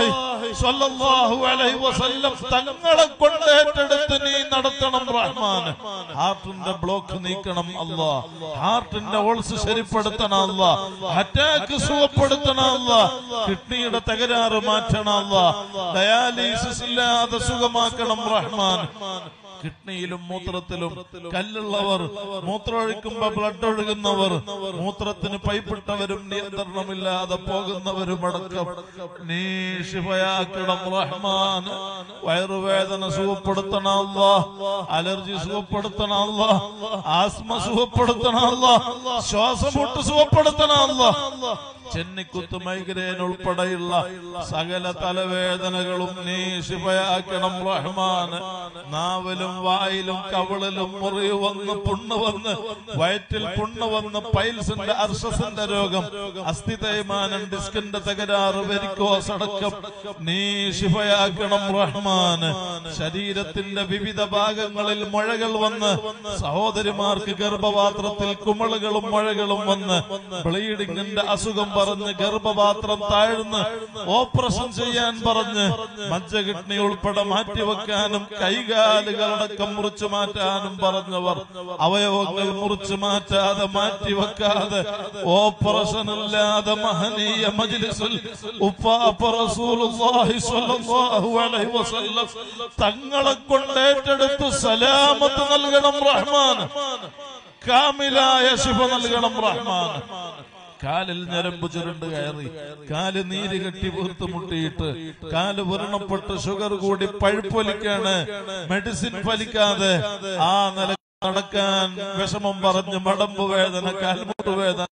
Speaker 1: സ്വല്ലല്ലാഹു അലൈഹി വസല്ലം തങ്ങളെ കൊണ്ട് ഏറ്റെടുത്ത് നീ നടത്തണം റഹ്മാൻ ഹാർട്ടിന്റെ ബ്ലോക്ക് നീക്കണം അല്ലാ ഹാർട്ടിന്റെ ഓൾസ് ശരിപ്പെടുത്തണം അല്ലാ അറ്റാക്ക് സുഖപ്പെടുത്തണം അല്ലാ കിഡ്നിയുടെ തകരാറ് മാറ്റണം അല്ലാ ഡയാലിസിസ് ഇല്ലാതെ സുഖമാക്കണം റഹ്മാൻ കിഡ്നിയിലും മൂത്രത്തിലും കല്ലുള്ളവർ മൂത്രമൊഴിക്കുമ്പോ ബ്ലഡ് ഒഴുകുന്നവർ മൂത്രത്തിന് പൈപ്പിട്ടവരും നിയന്ത്രണമില്ലാതെ പോകുന്നവരും അടക്കം നീ ശിവയാക്കണം റഹ്മാൻ വയറുവേദന സുഖപ്പെടുത്തണമല്ല അലർജി സുഖപ്പെടുത്തണമല്ല ആസ്മ സുഖപ്പെടുത്തണമല്ല ശ്വാസമുട്ട് സുഖപ്പെടുത്തണമല്ല ചെന്നിക്കുത്ത് മൈഗ്രേൻ ഉൾപ്പെടെയുള്ള സകല തലവേദനകളും നീ ശിവയാക്കണം റഹ്മാൻ നാവിലും വായിലും കവിളിലും മുറിവ് വന്ന് പുണ്ണ് വന്ന് വയറ്റിൽ പുണ്ണ് വന്ന് പൈൽസിന്റെ അർഷസിന്റെ രോഗം അസ്ഥി തേയ്മാനം ഡിസ്കിന്റെ തകരാറ് വെരിക്കോസ് അടക്കം നീ ശിവയാക്കണം റഹ്മാൻ ശരീരത്തിന്റെ വിവിധ ഭാഗങ്ങളിൽ മുഴകൾ വന്ന് സഹോദരിമാർക്ക് ഗർഭപാത്രത്തിൽ കുമളുകളും മുഴകളും വന്ന് ബ്ലീഡിങ്ങിന്റെ അസുഖം പറഞ്ഞ് ഗർഭപാത്രം താഴ്ന്ന് ഓപ്പറേഷൻ ചെയ്യാൻ പറഞ്ഞ് മജ്ജ കിഡ്നി ഉൾപ്പെടെ മാറ്റിവെക്കാനും കൈകാലുകളടക്കം മുറിച്ചു മാറ്റാനും പറഞ്ഞവർ അവയവങ്ങൾ മുറിച്ചു മാറ്റാതെ മാറ്റിവെക്കാതെ ഓപ്പറേഷൻ ഇല്ലാതെ മഹനീയ മജ്ലിസിൽ ഉപ്പാപ്പ റസൂലുള്ളാഹി സ്വല്ലല്ലാഹു അലൈഹി വസല്ലം തങ്ങളെ കൊണ്ട് ഏറ്റെടുത്ത് സലാമത്ത് നൽകണം റഹ്മാൻ കാമിലായ ശിഫ നൽകണം റഹ്മാൻ കാലിൽ ഞരമ്പ് ചുരുണ്ട് കയറി കാല് നീര് കെട്ടി വീർത്ത് മുട്ടിയിട്ട് കാല് വ്രണപ്പെട്ട് ഷുഗർ കൂടി പഴുപ്പൊലിക്കാണ് മെഡിസിൻ ഫലിക്കാതെ ആ നില നടക്കാൻ വിഷമം പറഞ്ഞ് മടമ്പ് വേദന കാൽമുട്ട് വേദന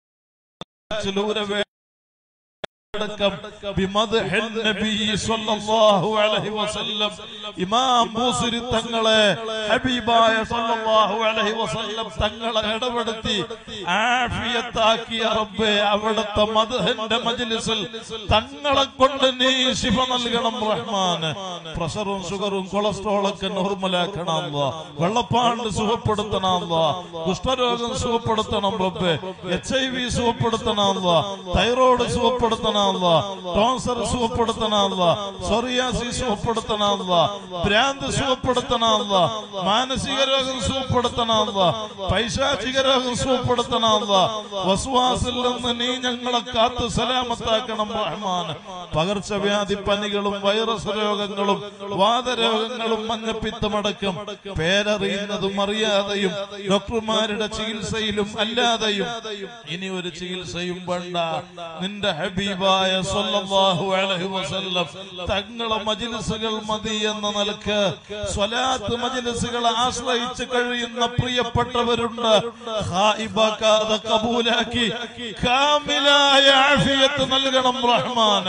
Speaker 1: ചിലൂര വേദന അടക്കം ബിമദ്ഹിൻ നബി സ്വല്ലല്ലാഹു അലൈഹി വസല്ലം ഇമാം ബൂസിരി തങ്ങളെ ഹബീബായ സ്വല്ലല്ലാഹു അലൈഹി വസല്ലം തങ്ങളെ ഇടപെടുത്തി ആഫിയത്താക്കിയ റബ്ബേ അവിടുത്തെ മദ്ഹിന്റെ മജ്ലിസിൽ തങ്ങളെ കൊണ്ട് നീ ശിഫ നൽകണം റഹ്മാൻ പ്രഷറും ഷുഗറും കൊളസ്ട്രോളൊക്കെ നോർമലാക്കണം അല്ലാ വെള്ളപ്പാണ്ട് സുഖപ്പെടുത്തണം അല്ലാ കുഷ്ഠരോഗം സുഖപ്പെടുത്തണം റബ്ബേ എച്ച് ഐ വി സുഖപ്പെടുത്തണം അല്ലാ തൈറോയ്ഡ് സുഖപ്പെടുത്തണം അല്ലാ ടോൺസർ സുഖപ്പെടുത്തണം അല്ലാ സൊറിയാസി സുഖപ്പെടുത്തണം അല്ലാ ഭ്രാന്ത് സുഖപ്പെടുത്തണം അല്ലാ മാനസിക രോഗം സുഖപ്പെടുത്തണം അല്ലാ പൈശാചിക രോഗം സുഖപ്പെടുത്തണം അല്ലാ വസ്വാസിൽ നിന്ന് നീ ഞങ്ങളെ കാത്ത് സലാമത്താക്കണം റഹ്മാൻ പകർച്ചവ്യാധി പനികളും വൈറസ് രോഗങ്ങളും വാതരോഗങ്ങളും മഞ്ഞപ്പിത്തമടക്കം പേരറിയുന്നതും അറിയാതെയും ഡോക്ടർമാരുടെ ചികിത്സയിലും അല്ലാതെയും ഇനി ഒരു ചികിത്സയും വേണ്ട നിന്റെ ഹബീബായ സ്വല്ലല്ലാഹു അലൈഹി വസല്ലം തങ്ങളെ മജിലിസുകൾ മതി എന്ന നിലക്ക് സ്വലാത്ത് മജിലിസുകളെ ആശ്രയിച്ച് കഴിയുന്ന പ്രിയപ്പെട്ടവരുണ്ട് ഹായിബാക്കാതെ കബൂലാക്കി കാമിലായ ആഫിയത്ത് നൽകണം റഹ്മാൻ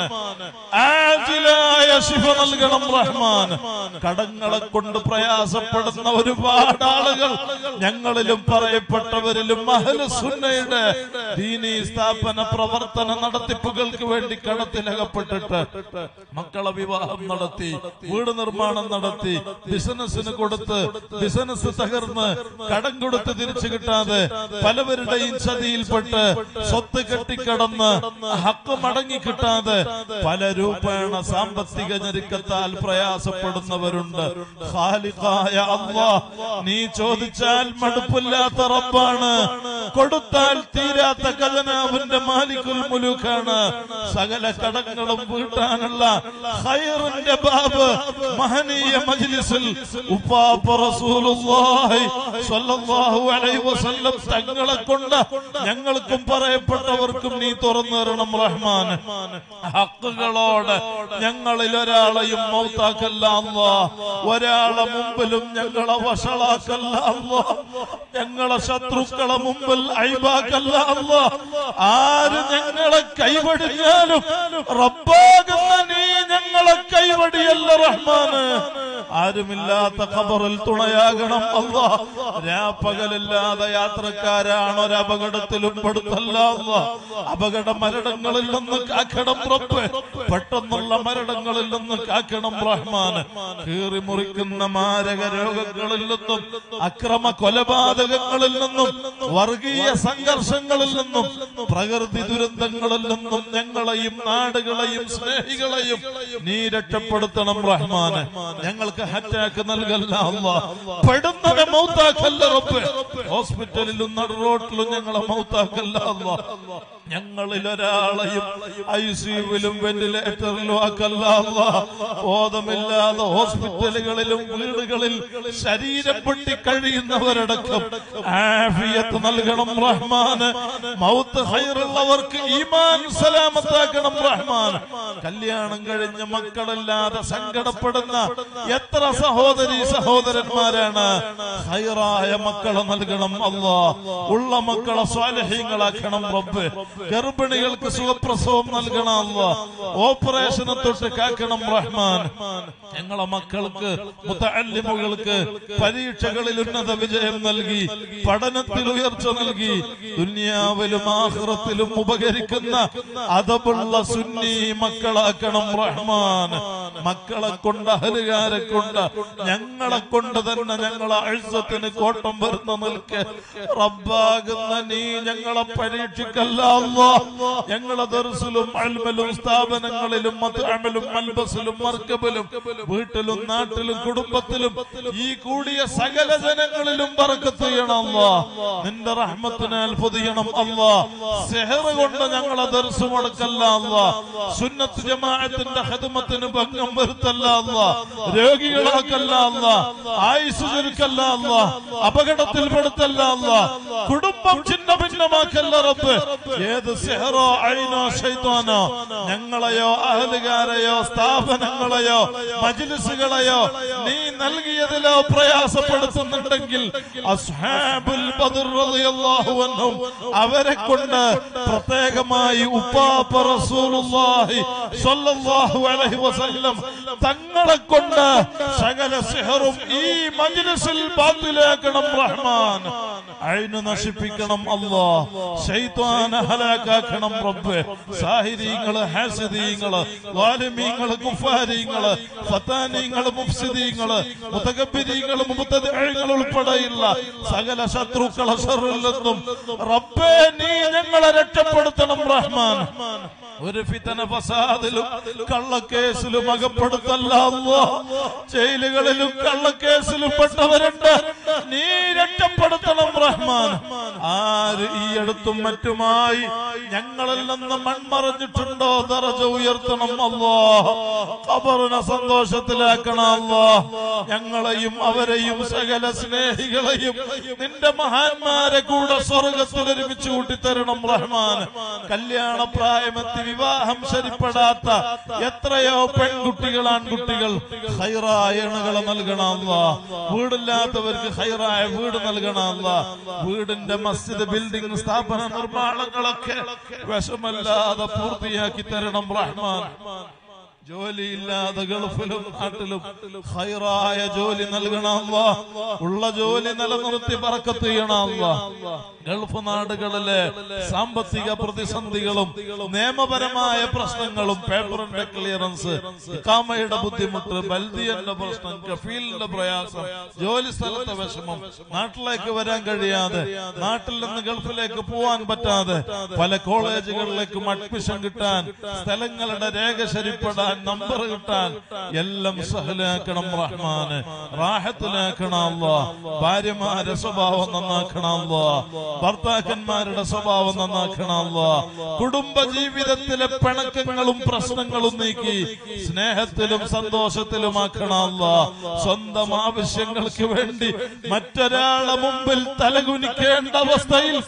Speaker 1: ആജിലായ ശിഫ നൽകണം റഹ്മാൻ കടങ്ങളെ കൊണ്ട് പ്രയാസപ്പെടുന്ന ഒരുപാട് ആളുകൾ ഞങ്ങളിലും പറയപ്പെട്ടവരിലും അഹ്ലു സുന്നയുടെ ദീനീ സ്ഥാപന പ്രവർത്തന നടത്തിപ്പുകൾക്ക് വേണ്ടി കടത്തിലകപ്പെട്ടിട്ട് മക്കളെ വിവാഹം നടത്തി വീട് നിർമ്മാണം നടത്തി ബിസിനസ്സിന് കൊടുത്ത് ബിസിനസ് തകർന്ന് കടം കൊടുത്ത് തിരിച്ചു കിട്ടാതെ പലവരുടെയും ചതിയിൽപ്പെട്ട് സ്വത്ത് കെട്ടിക്കടന്ന് ഹക്ക് മടങ്ങി കിട്ടാതെ പല രൂപേണ സാമ്പത്തിക ഞെരുക്കത്താൽ പ്രയാസപ്പെടുന്നവരുണ്ട് ഖാലിഖായ അല്ലാ നീ ചോദിച്ചാൽ മടുപ്പില്ലാത്ത റബ്ബാണ് കൊടുത്താൽ തീരാത്ത ഖജനാവിന്റെ മാലിക്കുൽ മുലൂക്കാണ് സകല കടങ്ങളും വീട്ടാനുള്ള ഖൈറിന്റെ ബാബ് മഹനീയ മജ്ലിസിൽ ഉപ്പാപ്പ റസൂലുള്ളാഹി സ്വല്ലല്ലാഹു അലൈഹി വസല്ലം തങ്ങളെ കൊണ്ട് ഞങ്ങൾക്കും പറയപ്പെട്ടവർക്കും നീ തുറന്നു തരണം റഹ്മാൻ ഹക്കുകളോട് ഞങ്ങളിൽ ഒരാളെയും മൗത്താക്കല്ല അല്ലാ ഒരാളെ മുമ്പിലും ഞങ്ങളെ വഷളാക്കല്ല അല്ലാ ഞങ്ങളെ ശത്രുക്കളെ മുമ്പിൽ അഴിവാക്കല്ല അല്ലാ ആര് ഞങ്ങളെ കൈവടിഞ്ഞാലും റബ്ബാകുന്ന നീ ഞങ്ങളെ കൈവടിയല്ല റഹ്മാന് ആരുമില്ലാത്ത ഖബറിൽ തുണയാകണം അല്ല രാപ്പകലില്ലാതെ യാത്രക്കാരാണ് ഒരു അപകടത്തിലും പെടുത്തല്ല അല്ല അപകട മരണങ്ങളിൽ നിന്ന് കാക്കണം റബ്ബ് പെട്ടെന്നുള്ള മരണങ്ങളിൽ നിന്ന് കാക്കണം റഹ്മാൻ കീറി മുറിക്കുന്ന മാരക രോഗങ്ങളിൽ നിന്നും അക്രമ കൊലപാതകങ്ങളിൽ നിന്നും വർഗീയ സംഘർഷങ്ങളിൽ നിന്നും പ്രകൃതി ദുരന്തങ്ങളിൽ നിന്നും ഞങ്ങളെയും നാടുകളെയും സ്നേഹികളെയും നീ രക്ഷപ്പെടുത്തണം റഹ്മാന് ഞങ്ങൾക്ക് അറ്റാക്ക് നൽകല്ല അല്ല പെടുന്നനെ മൗത്താക്കല്ല റബ്ബ് ഹോസ്പിറ്റലിലും നടുറോട്ടിലും ഞങ്ങളെ മൗത്താക്കല്ല അല്ല ഞങ്ങളിൽ ഒരാളെയും ഐ സിയുവിലും വെന്റിലേറ്ററിലും ആക്കല്ല അല്ല ബോധമില്ലാതെ ഹോസ്പിറ്റലുകളിലും വീടുകളിൽ ശരീരം പൊട്ടി കഴിയുന്നവരടക്കം ആഫിയത്ത് നൽകണം റഹ്മാന് മൗത്ത് ഹൈറുള്ളവർക്ക് ഈമാൻ സലാമത്താക്കണം റഹ്മാൻ കല്യാണം കഴിഞ്ഞ മക്കളില്ലാതെ സങ്കടപ്പെടുന്ന എത്ര സഹോദരി സഹോദരന്മാരാണ് ഹൈറായ മക്കളെ നൽകണം അല്ലാ ഉള്ള മക്കളെ സ്വാലഹ്യങ്ങളാക്കണം റബ്ബ് ഗർഭിണികൾക്ക് സുഖപ്രസവം നൽകണം അല്ലാ ഓപ്പറേഷനെ തൊട്ട് കാക്കണം റഹ്മാൻ ഞങ്ങളെ മക്കൾക്ക് മുത്തല്ലിമുകൾക്ക് പരീക്ഷകളിൽ ഉന്നത വിജയം നൽകി പഠനത്തിൽ ഉയർച്ച നൽകി ദുനിയാവിലും ആഹ്റത്തിലും ഉപകരിക്കുന്ന അതപുള്ള സുന്നി മക്കളാക്കണം റഹ്മാൻ മക്കളെ കൊണ്ട് അഹലുകാരെ കൊണ്ട് ഞങ്ങളെ കൊണ്ട് തന്നെ ഞങ്ങളെ അഴുസത്തിന് കോട്ടം വരുന്ന നിൽക്ക് റബ്ബാകുന്ന നീ ഞങ്ങളെ പരീക്ഷിക്കല്ല അല്ലാ. ഞങ്ങളെ ദർസിലും അൽമലും സ്ഥാപനങ്ങളിലും മത്അമലും മൽബസിലും മർക്കബിലും വീട്ടിലും നാട്ടിലും കുടുംബത്തിലും ഈ കൂടിയ സകല ജനങ്ങളിലും ബറക്കത്ത് ചെയ്യണം അല്ലാ നിന്റെ റഹ്മത്തിനാൽ പൊതിയണം അല്ലാ സെഹറ് കൊണ്ട് ഞങ്ങളെ ദർസ് മുടക്കല്ല അല്ലാ സുന്നത്ത് ജമാഅത്തിന്റെ ഖിദ്മത്തിന് ഭംഗം വരുത്തല്ല അല്ലാ രോഗികളാക്കല്ല അല്ലാ ആയുസ് ചുരുക്കല്ല അല്ലാ അപകടത്തിൽ പെടുത്തല്ല അല്ലാ കുടുംബം ചിന്ന ഭിന്നമാക്കല്ല റബ്ബ് ഏത് സെഹറോ അയിനോ ശൈത്താനോ ഞങ്ങളെയോ അഹലുകാരെയോ സ്ഥാപനങ്ങളെയോ മജ്ലിസുകളെയോ നീ നൽകിയതിലോ പ്രയാസപ്പെടുത്തുന്നുണ്ടെങ്കിൽ അസ്ഹാബുൽ ബദർ റളിയല്ലാഹു അൻഹും അവരെ കൊണ്ട് പ്രത്യേകമായി ഉപ്പാപ്പ റസൂലുള്ളാഹി സ്വല്ലല്ലാഹു അലൈഹി വസല്ലം തങ്ങളെ കൊണ്ട് സകല സിഹറും ഈ മജ്ലിസിൽ ബാത്തിലാക്കണം റഹ്മാൻ അയിന് നശിപ്പിക്കണം അല്ലാ ശൈത്വാന ഹലാക്കാക്കണം റബ്ബ് സാഹിരീങ്ങള് ഹാസിദീങ്ങള് വാലിമീങ്ങള് കുഫാരീങ്ങള് ഫത്താനീങ്ങള് മുഫ്സിദീങ്ങള് മുതകബിരീങ്ങള് മുബത്തദിഈങ്ങൾ ഉൾപ്പെടെയുള്ള സകല ശത്രുക്കളെ ഷറിൽ നിന്നും റബ്ബേ നീ ഞങ്ങളെ രക്ഷപ്പെടുത്തണം റഹ്മാൻ ഒരു ഫിതന ഫസാദിലും കള്ളക്കേസിലും അകപ്പെടുത്തല്ല അല്ലാ. ജയിലുകളിലും കള്ളക്കേസിലും പെട്ടവരുണ്ട് നീ രക്ഷപ്പെടുത്തണം റഹ്മാൻ ആര് ഈ അടുത്തും മറ്റുമായി ഞങ്ങളിൽ നിന്ന് മൺമറഞ്ഞിട്ടുണ്ടോ ദറജ ഉയർത്തണം അല്ലോ ഖബറിനെ സന്തോഷത്തിലാക്കണം അല്ലോ ഞങ്ങളെയും അവരെയും സകല സ്നേഹികളെയും നിന്റെ മഹാന്മാരെ കൂടെ സ്വർഗത്തിൽ ഒരുമിച്ച് കൂട്ടിത്തരണം റഹ്മാൻ കല്യാണ പ്രായമെത്തി വിവാഹം ശരിപ്പെടാത്ത എത്രയോ പെൺകുട്ടികൾ ആൺകുട്ടികൾ ഹൈറായ ഇണകളെ നൽകണം അല്ലാ. വീടില്ലാത്തവർക്ക് ഹൈറായ വീട് നൽകണം അല്ലാ. വീടിന്റെ മസ്ജിദ് ബിൽഡിംഗ് സ്ഥാപന നിർമ്മാണങ്ങളൊക്കെ വിഷമല്ലാതെ പൂർത്തിയാക്കി തരണം റഹ്മാൻ ജോലിയില്ലാതെ ഗൾഫിലും നാട്ടിലും ഹൈറായ ജോലി നൽകണം അല്ലാ. ഉള്ള ജോലി നിലനിർത്തി പറക്കത്ത് ചെയ്യണം അല്ലാ. ഗൾഫ് നാടുകളിലെ സാമ്പത്തിക പ്രതിസന്ധികളും നിയമപരമായ പ്രശ്നങ്ങളും പേപ്പറിന്റെ ക്ലിയറൻസ് ഇക്കാമയുടെ ബുദ്ധിമുട്ട് ബൽദിയന്റെ പ്രശ്നം കഫീലിന്റെ പ്രയാസം ജോലി സ്ഥലത്തെ വിഷമം നാട്ടിലേക്ക് വരാൻ കഴിയാതെ നാട്ടിൽ നിന്ന് ഗൾഫിലേക്ക് പോവാൻ പറ്റാതെ പല കോളേജുകളിലേക്കും അഡ്മിഷൻ കിട്ടാൻ സ്ഥലങ്ങളുടെ രേഖ ശരിപ്പെടാൻ നമ്പർ കിട്ടാൻ എല്ലാം സഹലാക്കണം റഹ്മാന് റാഹത്തിലാക്കണം അല്ലാ ഭാര്യമാരെ സ്വഭാവം നന്നാക്കണം അല്ലാ ഭർത്താക്കന്മാരുടെ സ്വഭാവം നന്നാക്കണം അല്ലാ കുടുംബ ജീവിതത്തിലെ പിണക്കങ്ങളും പ്രശ്നങ്ങളും നീക്കി സ്നേഹത്തിലും സന്തോഷത്തിലുമാക്കണം അല്ലാ സ്വന്തം ആവശ്യങ്ങൾക്ക് വേണ്ടി മറ്റൊരാളെ മുമ്പിൽ തലകുനിക്കേണ്ട അവസ്ഥയിൽ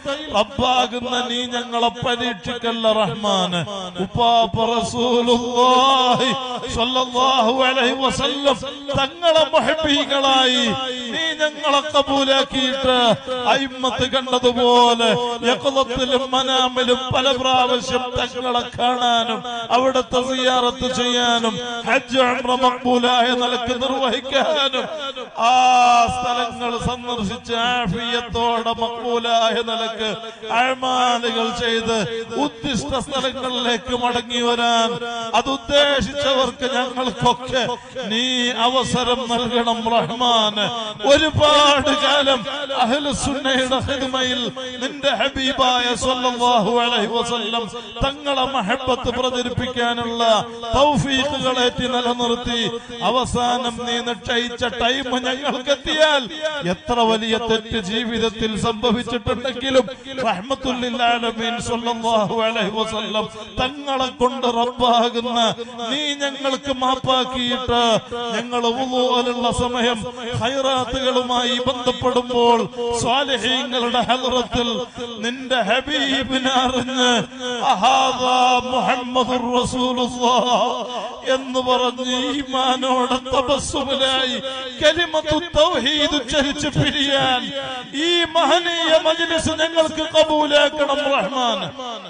Speaker 1: റബ്ബാകുന്ന നീ ഞങ്ങളെ പരീക്ഷിക്കല്ല റഹ്മാന് ഉപ്പാപ്പ റസൂലുള്ളാഹി റസൂലുള്ളാഹി സ്വല്ലല്ലാഹു അലൈഹി വസല്ലം തങ്ങളെ മുഹബ്ബീകളായി നീ ഞങ്ങളെ കബൂലാക്കിയിട്ട് അയിമ്മത്ത് കണ്ടതുപോലെ യഖ്ലത്തിലും മനാമിലും പല പ്രാവശ്യം തങ്ങളെ കാണാനും അവിടുത്തെ സിയാറത്ത് ചെയ്യാനും ഹജ്ജ് ഉംറ മഖ്ബൂലായ നിലക്ക് നിർവഹിക്കാനും ആ സ്ഥലങ്ങൾ സന്ദർശിച്ച് ആഫിയത്തോടെ മഖ്ബൂലായ നിലക്ക് അഴമാലുകൾ ചെയ്ത് ഉദ്ദിഷ്ട സ്ഥലങ്ങളിലേക്ക് മടങ്ങി വരാൻ അത് ഉദ്ദേശിച്ചവർക്ക് ഞങ്ങൾക്കൊക്കെ നീ അവസരം നൽകണം റഹ്മാൻ ഒരുപാട് കാലം അഹ്ലുസുന്നയുടെ ഹിദ്മയിൽ നിന്റെ ഹബീബായ സല്ലല്ലാഹു അലൈഹി വസല്ലം തങ്ങളെ മഹബത്ത് പ്രചരിപ്പിക്കാനുള്ള തൗഫീഖുകളേറ്റി നിലനിർത്തി അവസാനം നീ നിശ്ചയിച്ച ടൈം ഞങ്ങൾക്ക് എത്തിയാൽ എത്ര വലിയ തെറ്റ് ജീവിതത്തിൽ സംഭവിച്ചിട്ടുണ്ടെങ്കിലും റഹ്മത്തുല്ലിൽ ആലമീൻ സല്ലല്ലാഹു അലൈഹി വസല്ലം തങ്ങളെ കൊണ്ട് റബ്ബാകുന്ന നീ ഞങ്ങൾക്ക് മാപ്പാക്കിയിട്ട് ഞങ്ങൾ വുളൂഅലുള്ള സമയം ഹൈറാത്തുകളുമായി ബന്ധപ്പെടുമ്പോൾ സ്വാലിഹീങ്ങളുടെ ഹലറത്തിൽ നിന്റെ ഹബീബിനെ അറിഞ്ഞ് അഹാദാ മുഹമ്മദുർ റസൂലുള്ളാഹ് എന്ന് പറഞ്ഞ് ഈമാനോടെ തപസ്സുമിലായി കലിമത്തു തൗഹീദ് ഉച്ചരിച്ച് പിരിയാൻ ഈ മഹനീയ മജ്ലിസ് ഞങ്ങൾക്ക് കബൂലാക്കണം റഹ്മാൻ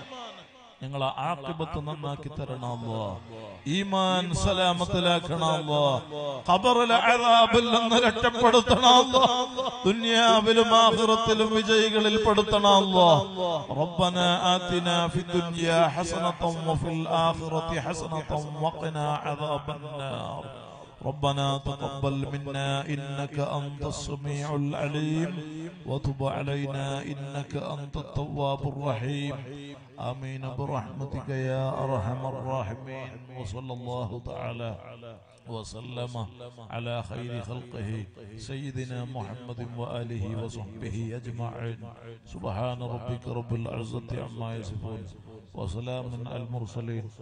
Speaker 1: ഞങ്ങളെ ആക്കിബത്ത് നന്നാക്കി തരണമല്ലോ ഈമാൻ സലാമത്തിലാക്കണമല്ലോ ഖബറിലെ അദാബിൽ നിന്ന് രക്ഷപ്പെടുത്തണമല്ലോ ദുനിയാവിലും ആഖിറത്തിലും വിജയികളിൽ പെടുത്തണമല്ലോ റബ്ബന ആതിന ഫി ദുനിയ ഹസനതൻ വഫിൽ ആഖിറതി ഹസനതൻ വഖിന അദാബന്നാർ ربنا تقبل منا إنك أنت السميع العليم وتب علينا إنك أنت التواب الرحيم آمين برحمتك يا أرحم الراحمين وصلى الله تعالى وسلم على خير خلقه سيدنا محمد وآله وصحبه أجمعين سبحان ربك رب العزة عما يصفون وسلام على المرسلين